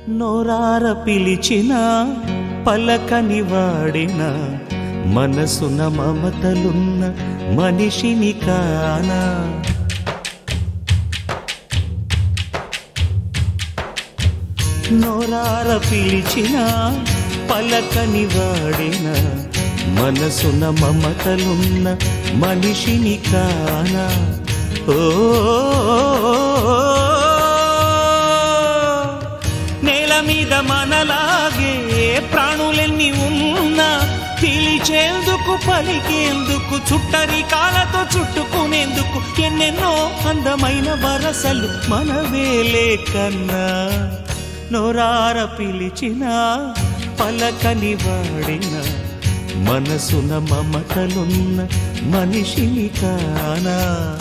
నోరార పిలిచిన పలకని వాడిన మనసున మమతలున్న మనిషిని కానా నోరార పిలిచిన పలకని వాడిన మనసున మమతలున్న మనిషిని కానా ఓ నేల మీద మనలాగే ప్రాణులెన్ని ఉన్నా పిలిచేందుకు పలికేందుకు చుట్టరి కాలతో చుట్టుకునేందుకు ఎన్నెన్నో అందమైన వరసలు మనవేలే కన్నా నోరార పిలిచిన పలకని వాడిన మనసున మమతలున్న మనిషిని కానా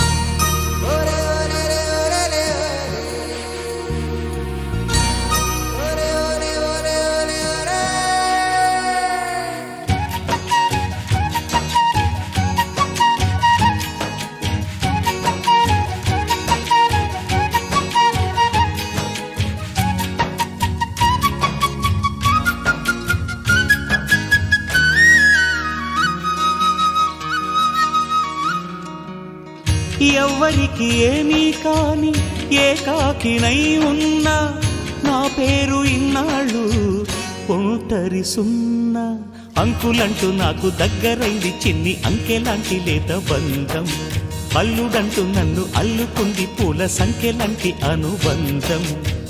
ఎవ్వరికి ఏమీ కాని ఏకాకినై ఉన్నా నా పేరు ఇన్నాళ్ళు ఒంటరి సున్నా అంకులంటూ నాకు దగ్గరైంది చిన్ని అంకెలాంటి లేత బంధం అల్లుడంటూ నన్ను అల్లుకుంది పూల సంఖ్యలాంటి అనుబంధం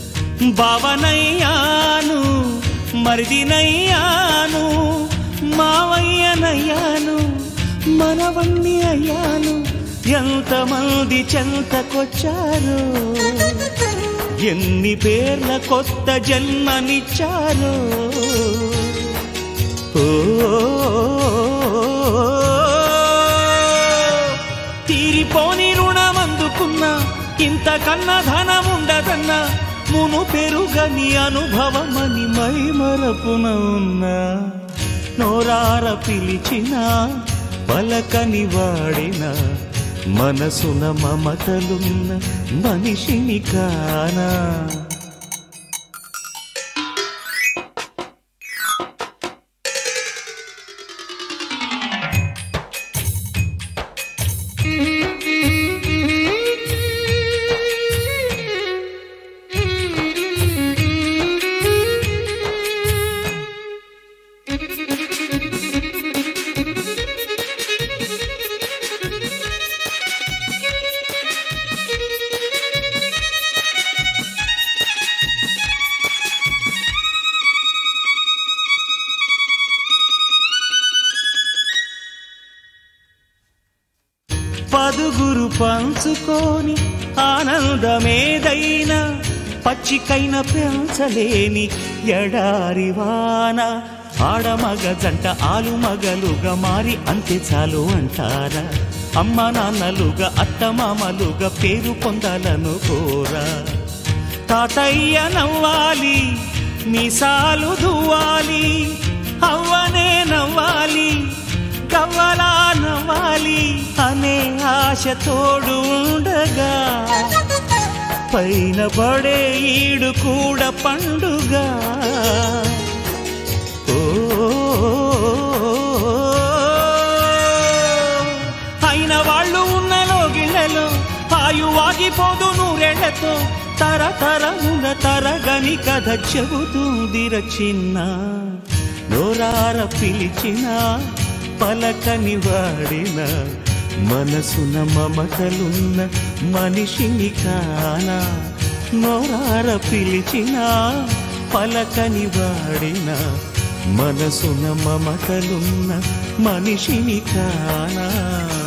భావనయ్యాను మరిదినయ్యాను మావయ్యనయ్యాను మనవణ్ణి అయ్యాను ఎంతమంది చెంతకొచ్చారు ఎన్ని పేర్ల కొత్త జన్మనిచ్చారు ఓ తీరిపోని రుణం అందుకున్నా ఇంతకన్నా ధనం ఉండదన్నా మును పెరుగని అనుభవమని మై మరపున ఉన్నా నోరార పిలిచిన పలకని వాడిన మనసున మమతలున్న మనిషిని కానా పదుగురు పంచుకొని ఆనందమేదైనా పచ్చికైన పెంచలేని ఎడారివాన ఆడమగ జంట ఆలు మగలుగా మారి అంతే చాలు అంటారా అమ్మ నాన్నలుగా అత్తమామలుగా పేరు పొందాలను కోరా తాతయ్య నవ్వాలి మీసాలు దువ్వాలి అవ్వనే నవ్వాలి కవ్వలా నవ్వాలి అనే ఆశ తోడు ఉండగా పైన పడే ఈడు కూడా పండుగ ఓ అయిన వాళ్ళు ఉన్న లోగిళ్ళలో ఆయు వాగిపోదు నూరెళ్లతో తరతరముల తరగని కథ చెబుతుందిర చిన్న నోరార పిలిచిన పలకని వాడిన మనసున మమతలున్న మనిషిని కానా నోరార పిలిచిన పలకని వాడిన మనసున మమతలున్న మనిషిని కానా